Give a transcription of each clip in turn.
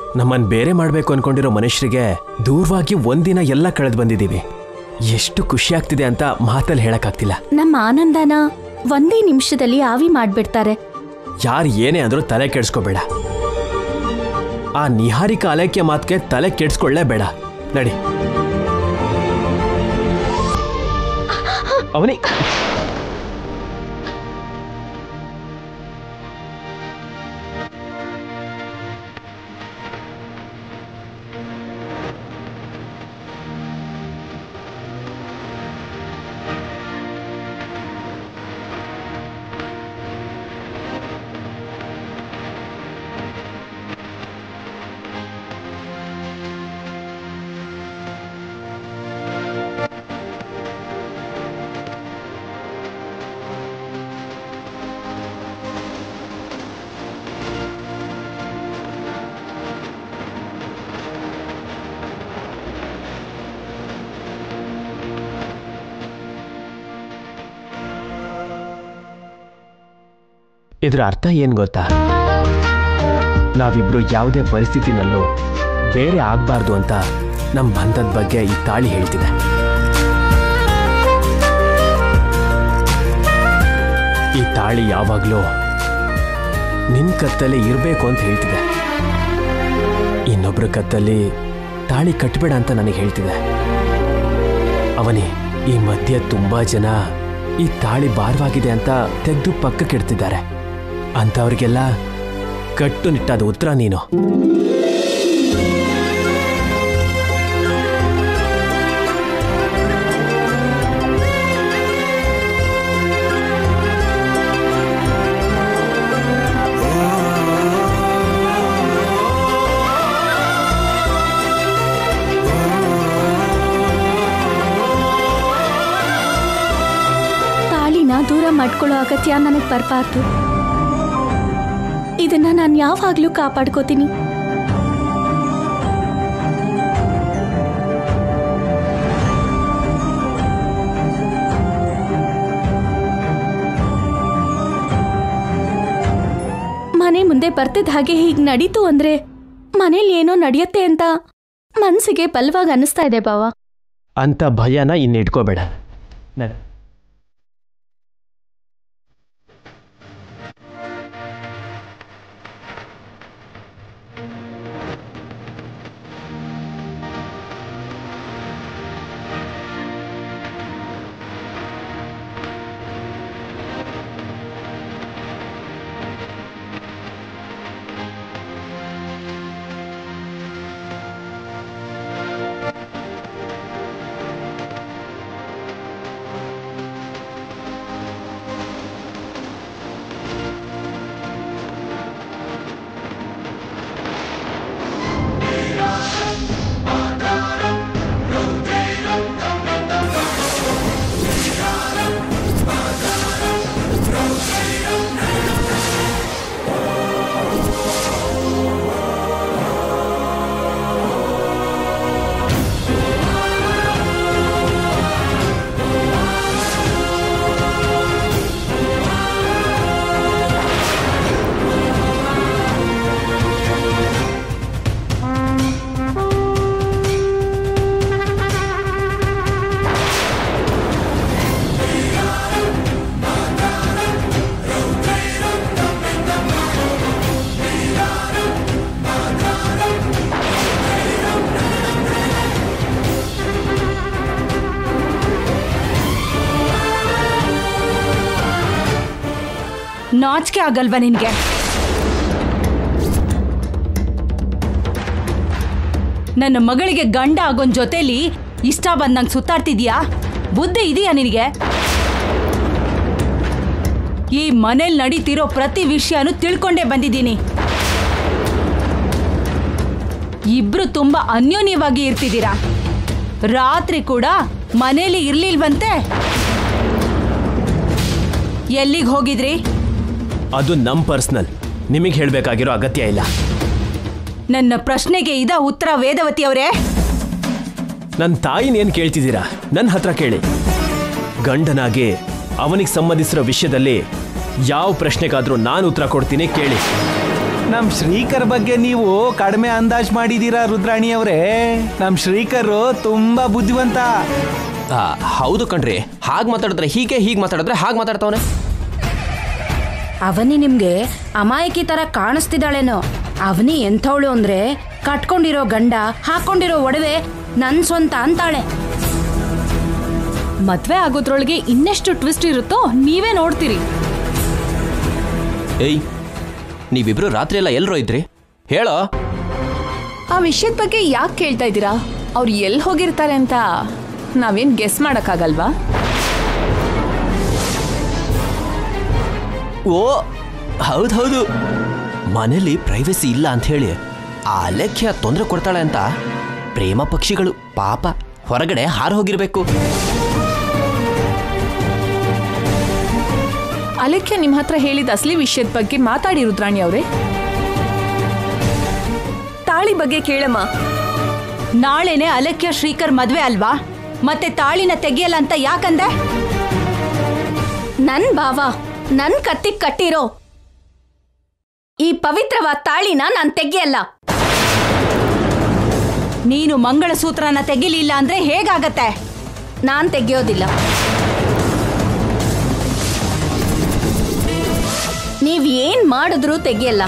ನಮ್ಮನ್ ಬೇರೆ ಮಾಡ್ಬೇಕು ಅನ್ಕೊಂಡಿರೋ ಮನುಷ್ಯರಿಗೆ ದೂರವಾಗಿ ಒಂದಿನ ಎಲ್ಲ ಕಳೆದು ಬಂದಿದ್ದೀವಿ ಎಷ್ಟು ಖುಷಿ ಆಗ್ತಿದೆ ಅಂತ ಮಾತಲ್ಲಿ ಹೇಳಕ್ಕಾಗ್ತಿಲ್ಲ ನಮ್ಮ ಆನಂದನ ಒಂದೇ ನಿಮಿಷದಲ್ಲಿ ಆವಿ ಮಾಡ್ಬಿಡ್ತಾರೆ ಯಾರು ಏನೇ ಅಂದ್ರೂ ತಲೆ ಕೆಡ್ಸ್ಕೋಬೇಡ ಆ ನಿಹಾರಿಕ ಅಲೈಕ್ಯ ಮಾತ್ಗೆ ತಲೆ ಕೆಡ್ಸ್ಕೊಳ್ಳೇ ಬೇಡ ನಡಿ ಅವನಿ ಇದ್ರ ಅರ್ಥ ಏನ್ ಗೊತ್ತಾ ನಾವಿಬ್ರು ಯಾವುದೇ ಪರಿಸ್ಥಿತಿನಲ್ಲೂ ಬೇರೆ ಆಗ್ಬಾರ್ದು ಅಂತ ನಮ್ಮ ಬಂಧದ ಬಗ್ಗೆ ಈ ತಾಳಿ ಹೇಳ್ತಿದೆ ಈ ತಾಳಿ ಯಾವಾಗಲೂ ನಿನ್ ಕತ್ತಲ್ಲಿ ಇರಬೇಕು ಅಂತ ಹೇಳ್ತಿದೆ ಇನ್ನೊಬ್ರ ಕತ್ತಲ್ಲಿ ತಾಳಿ ಕಟ್ಟಬೇಡ ಅಂತ ನನಗೆ ಹೇಳ್ತಿದೆ ಅವನಿ ಈ ಮಧ್ಯೆ ತುಂಬಾ ಜನ ಈ ತಾಳಿ ಭಾರವಾಗಿದೆ ಅಂತ ತೆಗೆದು ಪಕ್ಕಕ್ಕೆ ಇಡ್ತಿದ್ದಾರೆ ಅಂಥವ್ರಿಗೆಲ್ಲ ಕಟ್ಟುನಿಟ್ಟಾದ ಉತ್ತರ ನೀನು ತಾಳಿನ ದೂರ ಮಾಡ್ಕೊಳ್ಳೋ ಅಗತ್ಯ ನನಗೆ ಬರಬಾರ್ದು ಇದನ್ನ ನಾನು ಯಾವಾಗ್ಲೂ ಕಾಪಾಡ್ಕೋತೀನಿ ಮನೆ ಮುಂದೆ ಬರ್ತಿದ್ದ ಹಾಗೆ ಹೀಗೆ ನಡೀತು ಅಂದ್ರೆ ಮನೇಲಿ ಏನೋ ನಡೆಯುತ್ತೆ ಅಂತ ಮನ್ಸಿಗೆ ಬಲವಾಗಿ ಅನಿಸ್ತಾ ಇದೆ ಬಾವ ಅಂತ ಭಯನ ಇನ್ನು ಇಟ್ಕೋಬೇಡ ನನ್ ನಾಚಿಕೆ ಆಗಲ್ವಾ ನಿನ್ಗೆ ನನ್ನ ಮಗಳಿಗೆ ಗಂಡ ಆಗೋನ್ ಜೊತೆಲಿ ಇಷ್ಟ ಬಂದಂಗೆ ಸುತ್ತಾಡ್ತಿದ್ಯಾ ಬುದ್ಧಿ ಇದೆಯಾ ನಿನಗೆ ಈ ಮನೇಲಿ ನಡೀತಿರೋ ಪ್ರತಿ ವಿಷಯನೂ ತಿಳ್ಕೊಂಡೇ ಬಂದಿದ್ದೀನಿ ಇಬ್ರು ತುಂಬಾ ಅನ್ಯೋನ್ಯವಾಗಿ ಇರ್ತಿದ್ದೀರಾ ರಾತ್ರಿ ಕೂಡ ಮನೇಲಿ ಇರ್ಲಿಲ್ವಂತೆ ಎಲ್ಲಿಗೆ ಹೋಗಿದ್ರಿ ಅದು ನಮ್ಮ ಪರ್ಸ್ನಲ್ ನಿಮಗೆ ಹೇಳಬೇಕಾಗಿರೋ ಅಗತ್ಯ ಇಲ್ಲ ನನ್ನ ಪ್ರಶ್ನೆಗೆ ಇದ ಉತ್ತರ ವೇದವತಿ ಅವರೇ ನನ್ನ ತಾಯಿನೇನು ಕೇಳ್ತಿದ್ದೀರಾ ನನ್ನ ಹತ್ರ ಕೇಳಿ ಗಂಡನಾಗಿ ಅವನಿಗೆ ಸಂಬಂಧಿಸಿರೋ ವಿಷಯದಲ್ಲಿ ಯಾವ ಪ್ರಶ್ನೆಗಾದ್ರೂ ನಾನು ಉತ್ತರ ಕೊಡ್ತೀನಿ ಕೇಳಿ ನಮ್ ಶ್ರೀಕರ್ ಬಗ್ಗೆ ನೀವು ಕಡಿಮೆ ಅಂದಾಜ್ ಮಾಡಿದೀರಾ ರುದ್ರಾಣಿ ಅವರೇ ನಮ್ ಶ್ರೀಕರ್ ತುಂಬಾ ಬುದ್ಧಿವಂತ ಆ, ಹೌದು ಕಣ್ರಿ ಹಾಗೆ ಮಾತಾಡಿದ್ರೆ ಹೀಗೆ ಹೀಗೆ ಮಾತಾಡಿದ್ರೆ ಹಾಗೆ ಮಾತಾಡ್ತಾವನೆ ಅವನಿ ನಿಮ್ಗೆ ಅಮಾಯಕಿ ತರ ಕಾಣಿಸ್ತಿದ್ದಾಳೇನೋ ಅವನಿ ಎಂಥವಳು ಅಂದ್ರೆ ಕಟ್ಕೊಂಡಿರೋ ಗಂಡ ಹಾಕೊಂಡಿರೋ ಒಡವೆ ನನ್ ಸ್ವಂತ ಅಂತಾಳೆ ಮದ್ವೆ ಆಗೋದ್ರೊಳಗೆ ಇನ್ನೆಷ್ಟು ಟ್ವಿಸ್ಟ್ ಇರುತ್ತೋ ನೀವೇ ನೋಡ್ತೀರಿ ಏಯ್ ನೀವಿಬ್ರು ರಾತ್ರಿ ಎಲ್ಲ ಎಲ್ಲರೂ ಇದ್ರಿ ಹೇಳೋ ಆ ವಿಷಯದ ಬಗ್ಗೆ ಯಾಕೆ ಕೇಳ್ತಾ ಇದ್ದೀರಾ ಅವ್ರು ಎಲ್ಲಿ ಹೋಗಿರ್ತಾರೆ ಅಂತ ನಾವೇನ್ ಗೆಸ್ ಮಾಡಕ್ಕಾಗಲ್ವಾ ಓ ಹೌದು ಹೌದು ಮನೇಲಿ ಪ್ರೈವಸಿ ಇಲ್ಲ ಅಂತ ಹೇಳಿ ಆ ಅಲೆಖ್ಯ ತೊಂದರೆ ಕೊಡ್ತಾಳೆ ಅಂತ ಪ್ರೇಮ ಪಕ್ಷಿಗಳು ಪಾಪ ಹೊರಗಡೆ ಹಾರು ಹೋಗಿರ್ಬೇಕು ಅಲೆಖ್ಯ ನಿಮ್ಮ ಹತ್ರ ಹೇಳಿದ ಅಸಲಿ ವಿಷಯದ ಬಗ್ಗೆ ಮಾತಾಡಿ ರುದ್ರಾಣಿ ಅವರೇ ತಾಳಿ ಬಗ್ಗೆ ಕೇಳಮ್ಮ ನಾಳೆನೆ ಅಲಕ್ಯ ಶ್ರೀಕರ್ ಮದ್ವೆ ಅಲ್ವಾ ಮತ್ತೆ ತಾಳಿನ ತೆಗಿಯಲ್ಲ ಅಂತ ಯಾಕಂದೆ ನನ್ ಭಾವ ನನ್ ಕತ್ತಿಗ್ ಕಟ್ಟಿರೋ ಈ ಪವಿತ್ರವಾದ ತಾಳಿನ ನಾನ್ ತೆಗಿಯಲ್ಲ ನೀನು ಮಂಗಳಸೂತ್ರನ ತೆಗಿಲಿಲ್ಲ ಅಂದ್ರೆ ಹೇಗಾಗತ್ತೆ ನಾನ್ ತೆಗಿಯೋದಿಲ್ಲ ನೀವ್ ಏನ್ ಮಾಡಿದ್ರೂ ತೆಗಿಯಲ್ಲ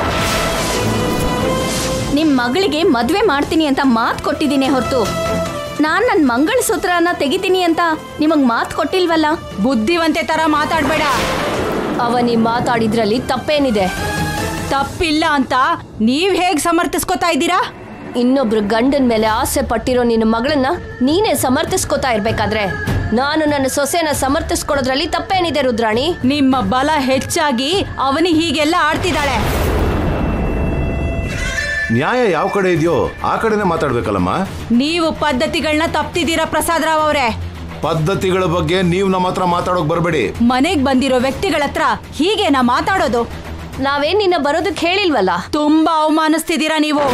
ನಿಮ್ ಮಗಳಿಗೆ ಮದ್ವೆ ಮಾಡ್ತೀನಿ ಅಂತ ಮಾತ್ ಕೊಟ್ಟಿದ್ದೀನಿ ಹೊರತು ನಾನ್ ನನ್ ಮಂಗಳಸೂತ್ರನ ತೆಗಿತೀನಿ ಅಂತ ನಿಮಗ್ ಮಾತ್ ಕೊಟ್ಟಿಲ್ವಲ್ಲ ಬುದ್ಧಿವಂತೆ ತರ ಮಾತಾಡ್ಬೇಡ ಅವನಿ ಮಾತಾಡಿದ್ರಲ್ಲಿ ತಪ್ಪೇನಿದೆ ತಪ್ಪಿಲ್ಲ ಅಂತ ನೀವ್ ಹೇಗ್ ಸಮರ್ಥಿಸ್ಕೊತಾ ಇದ್ದೀರಾ ಇನ್ನೊಬ್ರು ಗಂಡನ ಮೇಲೆ ಆಸೆ ಪಟ್ಟಿರೋ ನಿನ್ನ ಮಗಳನ್ನ ನೀನೇ ಸಮರ್ಥಿಸ್ಕೋತಾ ಇರ್ಬೇಕಾದ್ರೆ ನಾನು ನನ್ನ ಸೊಸೆನ ಸಮರ್ಥಿಸ್ಕೊಡೋದ್ರಲ್ಲಿ ತಪ್ಪೇನಿದೆ ರುದ್ರಾಣಿ ನಿಮ್ಮ ಬಲ ಹೆಚ್ಚಾಗಿ ಅವನಿ ಹೀಗೆಲ್ಲ ಆಡ್ತಿದ್ದಾಳೆ ನ್ಯಾಯ ಯಾವ ಕಡೆ ಇದೆಯೋ ಆ ಕಡೆನೇ ಮಾತಾಡ್ಬೇಕಲ್ಲಮ್ಮ ನೀವು ಪದ್ಧತಿಗಳನ್ನ ತಪ್ತಿದ್ದೀರಾ ಪ್ರಸಾದ್ ರಾವ್ ಅವರೇ ಪದ್ಧತಿಗಳ ಬಗ್ಗೆ ನೀವು ನಮ್ಮ ಹತ್ರ ಮಾತಾಡೋಕ್ ಬರಬೇಡಿ ಮನೆಗ್ ಬಂದಿರೋ ವ್ಯಕ್ತಿಗಳ ಹತ್ರ ಹೀಗೇನಾ ಮಾತಾಡೋದು ನಾವೇನ್ ನಿನ್ನ ಬರೋದಕ್ಕೆ ಹೇಳಿಲ್ವಲ್ಲ ತುಂಬಾ ಅವಮಾನಿಸ್ತಿದ್ದೀರಾ ನೀವು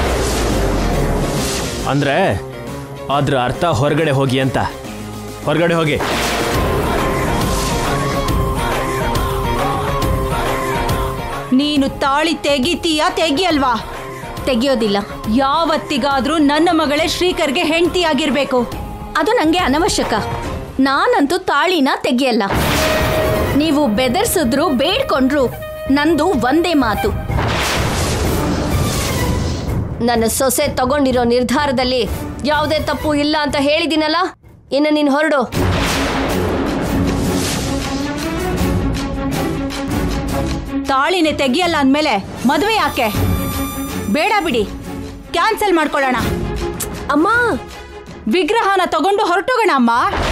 ಅಂದ್ರೆ ಅದ್ರ ಅರ್ಥ ಹೊರಗಡೆ ಹೋಗಿ ಅಂತ ಹೊರಗಡೆ ಹೋಗಿ ನೀನು ತಾಳಿ ತೆಗಿತೀಯಾ ತೆಗಿಯಲ್ವಾ ತೆಗಿಯೋದಿಲ್ಲ ಯಾವತ್ತಿಗಾದ್ರೂ ನನ್ನ ಮಗಳೇ ಶ್ರೀಕರ್ಗೆ ಹೆಂಡತಿಯಾಗಿರ್ಬೇಕು ಅದು ನಂಗೆ ಅನವಶ್ಯಕ ನಾನಂತೂ ತಾಳಿನ ತೆಗಿಯಲ್ಲ ನೀವು ಬೆದರ್ಸಿದ್ರು ಬೇಡ್ಕೊಂಡ್ರು ನಂದು ಒಂದೇ ಮಾತು ನನ್ನ ಸೊಸೆ ತಗೊಂಡಿರೋ ನಿರ್ಧಾರದಲ್ಲಿ ಯಾವುದೇ ತಪ್ಪು ಇಲ್ಲ ಅಂತ ಹೇಳಿದಿನಲ್ಲ ಇನ್ನು ನೀನು ಹೊರಡು ತಾಳಿನೇ ತೆಗಿಯಲ್ಲ ಅಂದ್ಮೇಲೆ ಮದುವೆ ಯಾಕೆ ಬೇಡ ಬಿಡಿ ಕ್ಯಾನ್ಸಲ್ ಮಾಡ್ಕೊಳ್ಳೋಣ ಅಮ್ಮ ವಿಗ್ರಹನ ತಗೊಂಡು ಹೊರಟೋಗೋಣ ಅಮ್ಮ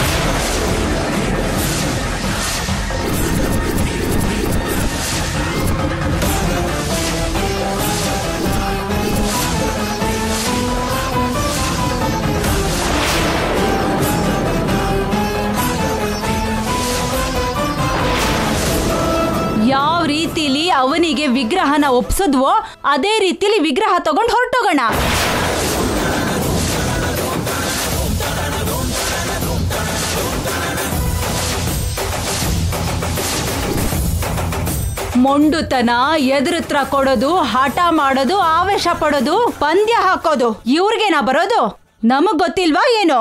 ಯಾವ ರೀತಿಲಿ ಅವನಿಗೆ ವಿಗ್ರಹನ ಒಪ್ಸದ್ವೋ ಅದೇ ರೀತಿಲಿ ವಿಗ್ರಹ ತಗೊಂಡು ಹೊರಟೋಗೋಣ ಮೊಂಡುತನ ಎದುರುತ್ರ ಕೊಡೋದು ಹಠ ಮಾಡೋದು ಆವೇಶ ಪಡೋದು ಪಂದ್ಯ ಹಾಕೋದು ಇವ್ರಿಗೇನಾ ಬರೋದು ನಮಗ್ ಗೊತ್ತಿಲ್ವಾ ಏನು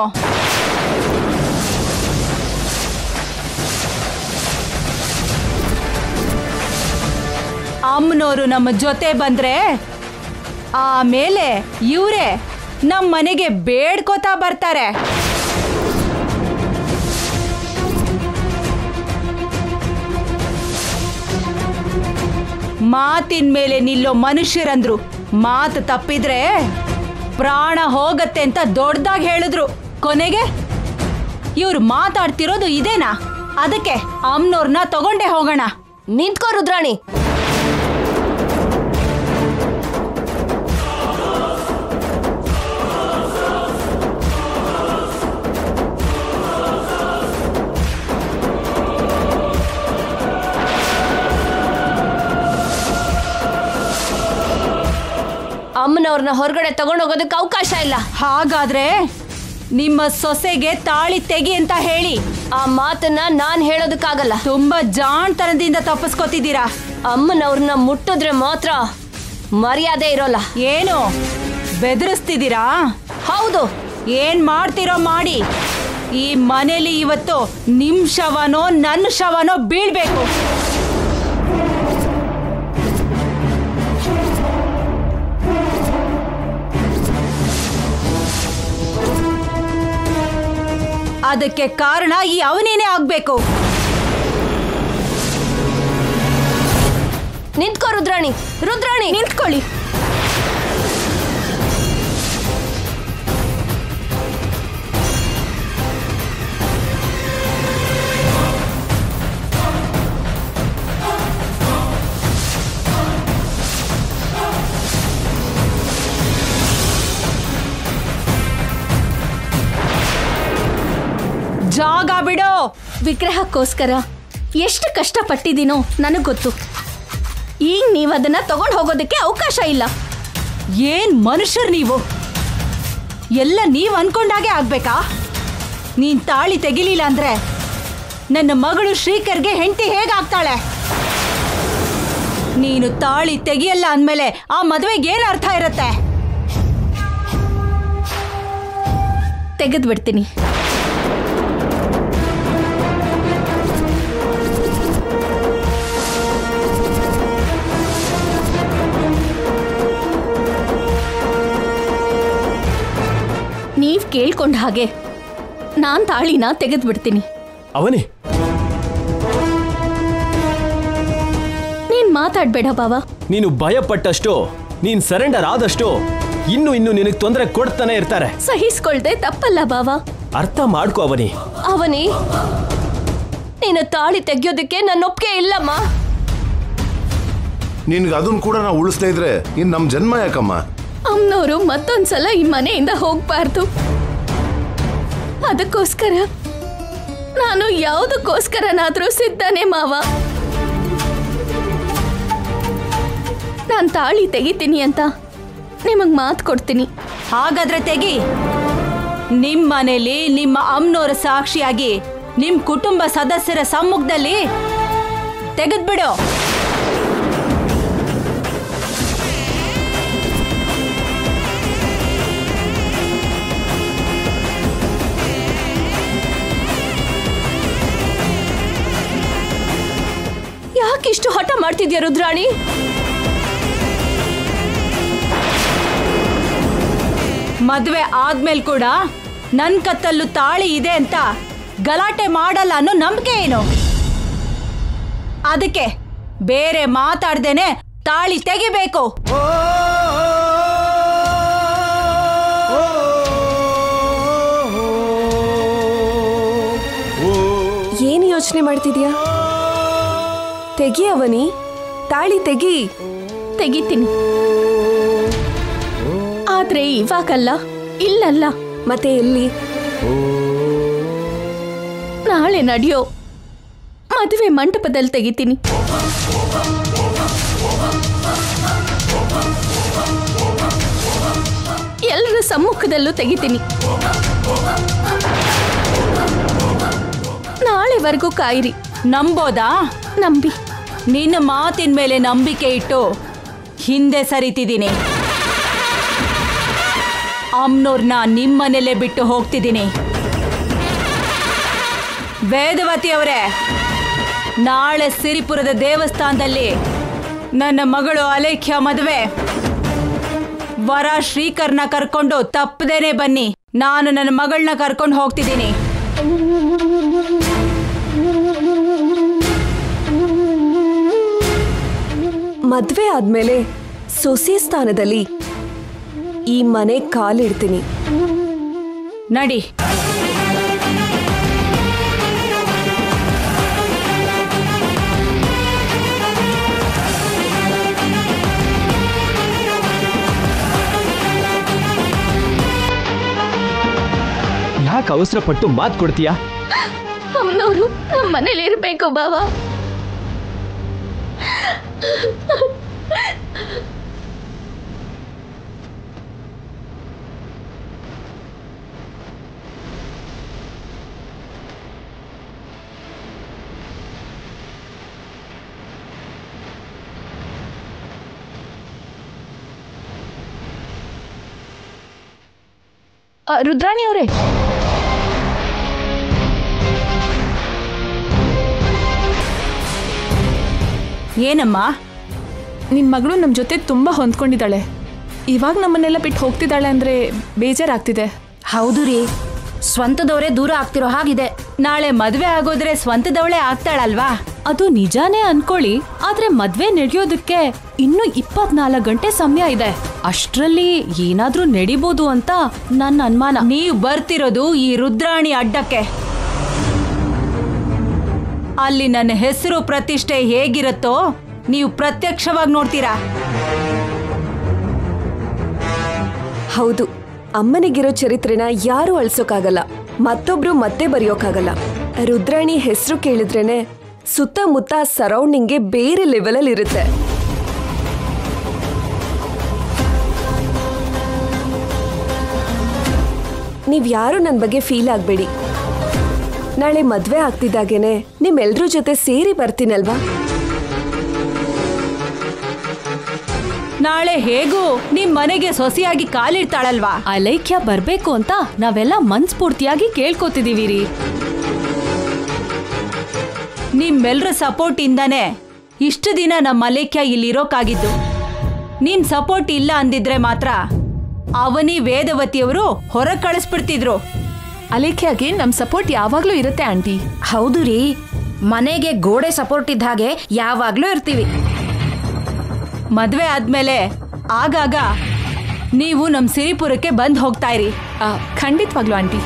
ಅಮ್ಮನವರು ನಮ್ಮ ಜೊತೆ ಬಂದ್ರೆ ಆಮೇಲೆ ಇವರೇ ನಮ್ಮ ಮನೆಗೆ ಬೇಡ್ಕೋತಾ ಬರ್ತಾರೆ ಮಾತಿನ ಮೇಲೆ ನಿಲ್ಲೋ ಮನುಷ್ಯರಂದ್ರು ಮಾತು ತಪ್ಪಿದ್ರೆ ಪ್ರಾಣ ಹೋಗತ್ತೆ ಅಂತ ದೊಡ್ಡದಾಗಿ ಹೇಳಿದ್ರು ಕೊನೆಗೆ ಇವ್ರು ಮಾತಾಡ್ತಿರೋದು ಇದೇನಾ ಅದಕ್ಕೆ ಅಮ್ನೋರ್ನ ತಗೊಂಡೇ ಹೋಗೋಣ ನಿಂತ್ಕೋ ರುದ್ರಾಣಿ ಅಮ್ಮನವ್ರನ್ನ ಹೊರಗಡೆ ತಗೊಂಡೋಗೋದಕ್ಕೆ ಅವಕಾಶ ಇಲ್ಲ ಹಾಗಾದ್ರೆ ನಿಮ್ಮ ಸೊಸೆಗೆ ತಾಳಿ ತೆಗಿ ಅಂತ ಹೇಳಿ ಆ ಮಾತನ್ನ ನಾನ್ ಹೇಳೋದಕ್ಕಾಗಲ್ಲ ತುಂಬಾ ಜಾಣ್ತನದಿಂದ ತಪ್ಪಿಸ್ಕೊತಿದ್ದೀರಾ ಅಮ್ಮನವ್ರನ್ನ ಮುಟ್ಟಿದ್ರೆ ಮಾತ್ರ ಮರ್ಯಾದೆ ಇರೋಲ್ಲ ಏನು ಬೆದರಿಸ್ತಿದ್ದೀರಾ ಹೌದು ಏನ್ ಮಾಡ್ತಿರೋ ಮಾಡಿ ಈ ಮನೇಲಿ ಇವತ್ತು ನಿಮ್ ಶವನೋ ನನ್ನ ಶವನೋ ಬೀಳ್ಬೇಕು ಅದಕ್ಕೆ ಕಾರಣ ಈ ಅವನೇನೆ ಆಗ್ಬೇಕು ನಿಂತ್ಕೋ ರುದ್ರಾಣಿ ರುದ್ರಾಣಿ ನಿಂತ್ಕೊಳ್ಳಿ ಜಾಗ ಬಿಡು ವಿಗ್ರಹಕ್ಕೋಸ್ಕರ ಎಷ್ಟು ಕಷ್ಟಪಟ್ಟಿದ್ದೀನೋ ನನಗ್ ಗೊತ್ತು ಈಗ ನೀವು ಅದನ್ನ ತಗೊಂಡು ಹೋಗೋದಕ್ಕೆ ಅವಕಾಶ ಇಲ್ಲ ಏನ್ ಮನುಷ್ಯರ್ ನೀವು ಎಲ್ಲ ನೀವ್ ಅನ್ಕೊಂಡಾಗೆ ಆಗ್ಬೇಕಾ ನೀನ್ ತಾಳಿ ತೆಗಿಲಿಲ್ಲ ಅಂದ್ರೆ ನನ್ನ ಮಗಳು ಶ್ರೀಕರ್ಗೆ ಹೆಂಡತಿ ಹೇಗಾಗ್ತಾಳೆ ನೀನು ತಾಳಿ ತೆಗಿಯಲ್ಲ ಅಂದ್ಮೇಲೆ ಆ ಮದುವೆಗೆ ಏನ್ ಅರ್ಥ ಇರುತ್ತೆ ತೆಗೆದ್ಬಿಡ್ತೀನಿ ನೀವ್ ಕೇಳ್ಕೊಂಡ ಹಾಗೆ ನಾನ್ ತಾಳಿನ ತೆಗೆದ್ಬಿಡ್ತೀನಿ ಅವನೇ ನೀನ್ ಮಾತಾಡ್ಬೇಡ ಬಾವ ನೀನು ಭಯಪಟ್ಟಷ್ಟು ನೀನ್ ಸರೆಂಡರ್ ಆದಷ್ಟು ಇನ್ನು ಇನ್ನು ನಿನಗೆ ತೊಂದರೆ ಕೊಡ್ತಾನೆ ಇರ್ತಾರೆ ಸಹಿಸ್ಕೊಳ್ದೆ ತಪ್ಪಲ್ಲ ಬಾವ ಅರ್ಥ ಮಾಡ್ಕೋ ಅವನಿ ಅವನಿ ನೀನು ತಾಳಿ ತೆಗಿಯೋದಕ್ಕೆ ನನ್ನ ಒಪ್ಪಿಗೆ ಇಲ್ಲಮ್ಮ ನಿನ್ಗೆ ಅದನ್ನ ಕೂಡ ನಾವು ಉಳಿಸ್ತಾ ಇದ್ರೆ ಇನ್ ನಮ್ ಜನ್ಮ ಯಾಕಮ್ಮ ಅಮ್ನವರು ಮತ್ತೊಂದ್ಸಲ ಈ ಮನೆಯಿಂದ ಹೋಗ್ಬಾರ್ದು ಅದಕ್ಕೋಸ್ಕರ ನಾನು ಯಾವುದಕ್ಕೋಸ್ಕರನಾದ್ರೂ ಸಿದ್ಧನೇ ಮಾವ ನಾನ್ ತಾಳಿ ತೆಗಿತೀನಿ ಅಂತ ನಿಮಗ್ ಮಾತು ಕೊಡ್ತೀನಿ ಹಾಗಾದ್ರೆ ತೆಗಿ ನಿಮ್ ಮನೇಲಿ ನಿಮ್ಮ ಅಮ್ಮನವರ ಸಾಕ್ಷಿಯಾಗಿ ನಿಮ್ ಕುಟುಂಬ ಸದಸ್ಯರ ಸಮ್ಮುಖದಲ್ಲಿ ತೆಗೆದ್ಬಿಡು ಯಾಕಿಷ್ಟು ಹಠ ಮಾಡ್ತಿದ್ಯಾ ರುದ್ರಾಣಿ ಮದ್ವೆ ಆದ್ಮೇಲ್ ಕೂಡ ನನ್ ಕತ್ತಲ್ಲೂ ತಾಳಿ ಇದೆ ಅಂತ ಗಲಾಟೆ ಮಾಡಲ್ಲ ಅನ್ನೋ ನಂಬಿಕೆ ಏನು ಅದಕ್ಕೆ ಬೇರೆ ಮಾತಾಡ್ದೇನೆ ತಾಳಿ ತೆಗಿಬೇಕು ಏನು ಯೋಚನೆ ಮಾಡ್ತಿದ್ಯಾ ತೆಗಿ ಅವನಿ ತಾಳಿ ತೆಗಿ ತೆಗಿತೀನಿ ಆದ್ರೆ ಇವಾಗಲ್ಲ ಇಲ್ಲಲ್ಲ ಮತ್ತೆ ಎಲ್ಲಿ ನಾಳೆ ನಡೆಯೋ ಮದುವೆ ಮಂಟಪದಲ್ಲಿ ತೆಗಿತೀನಿ ಎಲ್ಲರ ಸಮ್ಮುಖದಲ್ಲೂ ತೆಗಿತೀನಿ ನಾಳೆವರೆಗೂ ಕಾಯಿರಿ ನಂಬೋದಾ ನಂಬಿ ನಿನ್ನ ಮಾತಿನ ಮೇಲೆ ನಂಬಿಕೆ ಇಟ್ಟು ಹಿಂದೆ ಸರಿತಿದ್ದೀನಿ ಅಮ್ನೋರ್ನ ನಿಮ್ಮನೇಲೆ ಬಿಟ್ಟು ಹೋಗ್ತಿದ್ದೀನಿ ವೇದವತಿ ಅವರೇ ನಾಳೆ ಸಿರಿಪುರದ ದೇವಸ್ಥಾನದಲ್ಲಿ ನನ್ನ ಮಗಳು ಅಲೇಖ್ಯ ಮದುವೆ ವರ ಶ್ರೀಕರ್ನ ಕರ್ಕೊಂಡು ತಪ್ಪದೇನೆ ಬನ್ನಿ ನಾನು ನನ್ನ ಮಗಳನ್ನ ಕರ್ಕೊಂಡು ಹೋಗ್ತಿದ್ದೀನಿ ಮದ್ವೆ ಆದ್ಮೇಲೆ ಸೊಸೆ ಸ್ಥಾನದಲ್ಲಿ ಈ ಮನೆ ಕಾಲಿಡ್ತೀನಿ ನಡಿ ಯಾಕೆ ಅವಸರ ಪಟ್ಟು ಮಾತು ಕೊಡ್ತೀಯಾ ಅಮ್ಮನವರು ನಮ್ಮ ಮನೇಲಿ ಇರಬೇಕು ಬಾವಾ ಆ, ರುದ್ರಾಣಿ ಅವರೇ ಏನಮ್ಮ ನಿನ್ ಮಗಳು ನಮ್ಮ ಜೊತೆ ತುಂಬಾ ಹೊಂದ್ಕೊಂಡಿದ್ದಾಳೆ ಇವಾಗ ನಮ್ಮನ್ನೆಲ್ಲ ಬಿಟ್ಟು ಹೋಗ್ತಿದ್ದಾಳೆ ಅಂದ್ರೆ ಬೇಜಾರಾಗ್ತಿದೆ ಹೌದು ರೀ ಸ್ವಂತದವರೇ ದೂರ ಆಗ್ತಿರೋ ಹಾಗಿದೆ ನಾಳೆ ಮದ್ವೆ ಆಗೋದ್ರೆ ಸ್ವಂತದವಳೆ ಆಗ್ತಾಳಲ್ವಾ ಅದು ನಿಜಾನೇ ಅನ್ಕೊಳ್ಳಿ ಆದ್ರೆ ಮದ್ವೆ ನಡೆಯೋದಕ್ಕೆ ಇನ್ನು ಇಪ್ಪತ್ನಾಲ್ಕು ಗಂಟೆ ಸಮಯ ಇದೆ ಅಷ್ಟ್ರಲ್ಲಿ ಏನಾದ್ರೂ ನಡಿಬೋದು ಅಂತ ನನ್ನ ಅನುಮಾನ ನೀವು ಬರ್ತಿರೋದು ಈ ರುದ್ರಾಣಿ ಅಡ್ಡಕ್ಕೆ ಅಲ್ಲಿ ನನ್ನ ಹೆಸರು ಪ್ರತಿಷ್ಠೆ ಹೇಗಿರುತ್ತೋ ನೀವು ಪ್ರತ್ಯಕ್ಷವಾಗಿ ನೋಡ್ತೀರಾ ಹೌದು ಅಮ್ಮನಿಗಿರೋ ಚರಿತ್ರೆನ ಯಾರೂ ಅಳ್ಸೋಕ್ಕಾಗಲ್ಲ ಮತ್ತೊಬ್ರು ಮತ್ತೆ ಬರೆಯೋಕ್ಕಾಗಲ್ಲ ರುದ್ರಾಣಿ ಹೆಸರು ಕೇಳಿದ್ರೇನೆ ಸುತ್ತಮುತ್ತ ಸರೌಂಡಿಂಗ್ಗೆ ಬೇರೆ ಲೆವೆಲಲ್ಲಿ ಇರುತ್ತೆ ನೀವ್ ಯಾರು ನನ್ನ ಬಗ್ಗೆ ಫೀಲ್ ಆಗ್ಬೇಡಿ ನಾಳೆ ಮದ್ವೆ ಆಗ್ತಿದ್ದಾಗೇನೆ ನಿಮ್ಮೆಲ್ರ ಜೊತೆ ಸೇರಿ ಬರ್ತೀನಲ್ವಾ ನಾಳೆ ಹೇಗೂ ನಿಮ್ ಮನೆಗೆ ಸೊಸೆಯಾಗಿ ಕಾಲಿಡ್ತಾಳಲ್ವಾ ಅಲೈಕ್ಯ ಬರ್ಬೇಕು ಅಂತ ನಾವೆಲ್ಲ ಮನ್ಸ್ಫೂರ್ತಿಯಾಗಿ ಕೇಳ್ಕೊತಿದೀವಿ ರೀ ನಿಮ್ಮೆಲ್ರ ಸಪೋರ್ಟ್ ಇಂದಾನೆ ಇಷ್ಟು ದಿನ ನಮ್ಮ ಮಲೇಖ್ಯ ಇಲ್ಲಿರೋಕ್ಕಾಗಿದ್ದು ನಿಮ್ ಸಪೋರ್ಟ್ ಇಲ್ಲ ಅಂದಿದ್ರೆ ಮಾತ್ರ ಅವನಿ ವೇದವತಿಯವರು ಹೊರ ಕಳಿಸ್ಬಿಡ್ತಿದ್ರು ಅಲೇಖ್ಯಾಗೆ ನಮ್ಮ ಸಪೋರ್ಟ್ ಯಾವಾಗ್ಲೂ ಇರುತ್ತೆ ಆಂಟಿ ಹೌದು ರೀ ಮನೆಗೆ ಗೋಡೆ ಸಪೋರ್ಟ್ ಇದ್ದ ಹಾಗೆ ಯಾವಾಗ್ಲೂ ಇರ್ತೀವಿ ಮದ್ವೆ ಆದ್ಮೇಲೆ ಆಗಾಗ ನೀವು ನಮ್ ಸಿರಿಪುರಕ್ಕೆ ಬಂದ್ ಹೋಗ್ತಾ ಇರಿ ಆ, ಖಂಡಿತವಾಗ್ಲೂ ಆಂಟಿ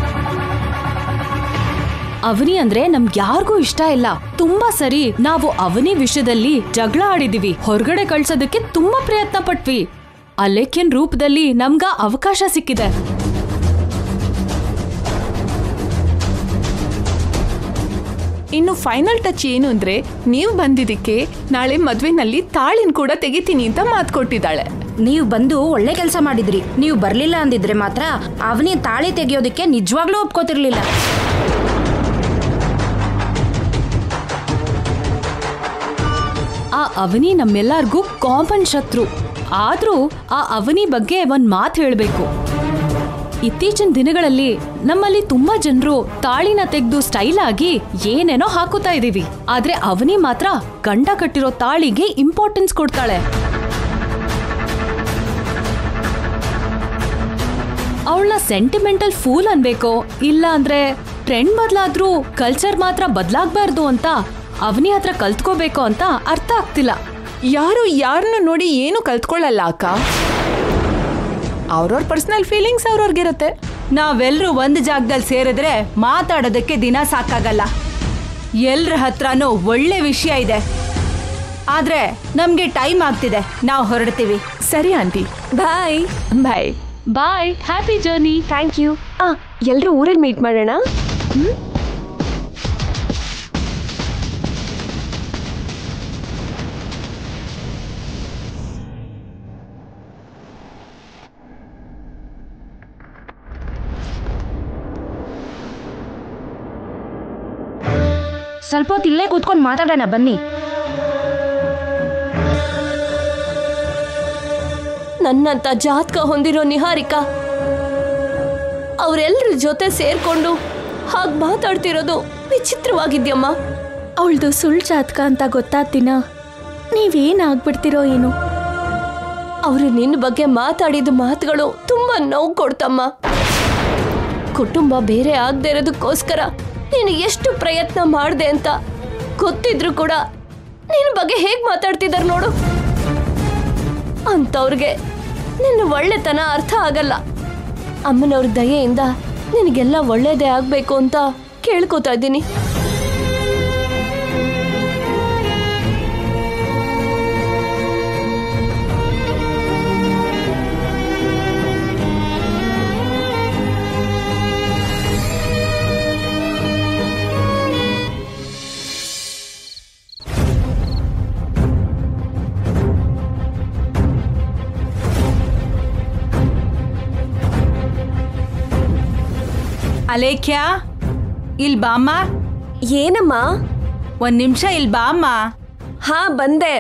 ಅವನಿ ಅಂದ್ರೆ ನಮ್ಗ್ ಯಾರಿಗೂ ಇಷ್ಟ ಇಲ್ಲ ತುಂಬಾ ಸರಿ ನಾವು ಅವನಿ ವಿಷಯದಲ್ಲಿ ಜಗಳ ಆಡಿದೀವಿ ಹೊರಗಡೆ ಕಳ್ಸೋದಕ್ಕೆ ತುಂಬಾ ಪ್ರಯತ್ನ ಪಟ್ವಿ ಅಲೇಖ್ಯನ್ ರೂಪದಲ್ಲಿ ನಮ್ಗ ಅವಕಾಶ ಸಿಕ್ಕಿದೆ ಇನ್ನು ಫೈನಲ್ ಟಚ್ ಏನು ಅಂದ್ರೆ ನೀವು ಬಂದಿದ್ದಕ್ಕೆ ನಾಳೆ ಮದ್ವೆನಲ್ಲಿ ತಾಳಿನ ಕೂಡ ತೆಗಿತೀನಿ ಅಂತ ಮಾತು ಕೊಟ್ಟಿದ್ದಾಳೆ ನೀವು ಬಂದು ಒಳ್ಳೆ ಕೆಲಸ ಮಾಡಿದ್ರಿ ನೀವು ಬರ್ಲಿಲ್ಲ ಅಂದಿದ್ರೆ ಮಾತ್ರ ಅವನಿ ತಾಳಿ ತೆಗಿಯೋದಕ್ಕೆ ನಿಜವಾಗ್ಲೂ ಒಪ್ಕೋತಿರ್ಲಿಲ್ಲ ಆ ಅವನಿ ನಮ್ಮೆಲ್ಲರಿಗೂ ಕಾಮನ್ ಶತ್ರು ಆದ್ರೂ ಆ ಅವನಿ ಬಗ್ಗೆ ಒಂದ್ ಮಾತು ಹೇಳ್ಬೇಕು ಇತ್ತೀಚಿನ ದಿನಗಳಲ್ಲಿ ನಮ್ಮಲ್ಲಿ ತುಂಬಾ ಜನರು ತಾಳಿನ ತೆಗೆದು ಸ್ಟೈಲ್ ಆಗಿ ಏನೇನೋ ಹಾಕುತ್ತಾ ಇದೀವಿ ಆದ್ರೆ ಅವನಿ ಮಾತ್ರ ಗಂಡ ಕಟ್ಟಿರೋ ತಾಳಿಗೆ ಇಂಪಾರ್ಟೆನ್ಸ್ ಕೊಡ್ತಾಳೆ ಅವಳನ್ನ ಸೆಂಟಿಮೆಂಟಲ್ ಫೂಲ್ ಅನ್ಬೇಕೋ ಇಲ್ಲ ಅಂದ್ರೆ ಟ್ರೆಂಡ್ ಬದಲಾದ್ರೂ ಕಲ್ಚರ್ ಮಾತ್ರ ಬದಲಾಗಬಾರ್ದು ಅಂತ ಅವನಿ ಹತ್ರ ಕಲ್ತ್ಕೋಬೇಕು ಅಂತ ಅರ್ಥ ಆಗ್ತಿಲ್ಲ ಯಾರು ಯಾರನ್ನ ನೋಡಿ ಏನು ಕಲ್ತ್ಕೊಳ್ಳಲ್ಲ ಅಕ್ಕ ಅವ್ರವ್ರ ಪರ್ಸನಲ್ ಫೀಲಿಂಗ್ಸ್ ಅವ್ರವ್ರಿಗಿರುತ್ತೆ ನಾವೆಲ್ಲರೂ ಒಂದು ಜಾಗದಲ್ಲಿ ಸೇರಿದ್ರೆ ಮಾತಾಡೋದಕ್ಕೆ ದಿನ ಸಾಕಾಗಲ್ಲ ಎಲ್ರ ಹತ್ರನೂ ಒಳ್ಳೆ ವಿಷಯ ಇದೆ ಆದ್ರೆ ನಮ್ಗೆ ಟೈಮ್ ಆಗ್ತಿದೆ ನಾವು ಹೊರಡ್ತೀವಿ ಸರಿ aunty bye bye bye happy journey thank you ಆ ಎಲ್ಲರೂ ಊರಲ್ಲಿ ಮೀಟ್ ಮಾಡೋಣ ಸ್ವಲ್ಪ ಹೊತ್ತು ಇಲ್ಲೇ ಕೂತ್ಕೊಂಡು ಮಾತಾಡೋಣ ಬನ್ನಿ ನನ್ನಂತ ಜಾತಕ ಹೊಂದಿರೋ ನಿಹಾರಿಕಾ ಅವರೆಲ್ಲರ ಜೊತೆ ಸೇರ್ಕೊಂಡು ಹಾಗೆ ಮಾತಾಡ್ತಿರೋದು ವಿಚಿತ್ರವಾಗಿದ್ಯಮ್ಮ ಅವಳ್ದು ಸುಳ್ಳು ಜಾತಕ ಅಂತ ಗೊತ್ತಾದ ದಿನ ನೀವೇನಾಗ್ಬಿಡ್ತಿರೋ ಏನು ಅವರು ನಿನ್ನ ಬಗ್ಗೆ ಮಾತಾಡಿದ ಮಾತುಗಳು ತುಂಬಾ ನೋವು ಕೊಡ್ತಮ್ಮ ಕುಟುಂಬ ಬೇರೆ ಆಗದೆ ಇರೋದಕ್ಕೋಸ್ಕರ ನೀನು ಎಷ್ಟು ಪ್ರಯತ್ನ ಮಾಡಿದೆ ಅಂತ ಗೊತ್ತಿದ್ರು ಕೂಡ ನಿನ್ನ ಬಗ್ಗೆ ಹೇಗೆ ಮಾತಾಡ್ತಿದ್ದಾರೆ ನೋಡು ಅಂಥವ್ರಿಗೆ ನಿನ್ನ ಒಳ್ಳೆತನ ಅರ್ಥ ಆಗಲ್ಲ ಅಮ್ಮನವ್ರ ದಯೆಯಿಂದ ನಿನಗೆಲ್ಲ ಒಳ್ಳೇದೇ ಆಗಬೇಕು ಅಂತ ಕೇಳ್ಕೊತಾ ಇದ್ದೀನಿ ಅಲೇಖ್ಯ ಇಲ್ ಬಾಮ್ಮ ಏನಮ್ಮ ಒಂದ್ ನಿಮಿಷ ಇಲ್ ಬಾಮ್ಮ ಹಾ ಬಂದೆ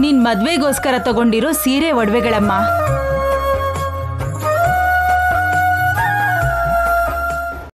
ನಿನ್ ಮದ್ವೆಗೋಸ್ಕರ ತಗೊಂಡಿರೋ ಸೀರೆ ಒಡವೆಗಳಮ್ಮ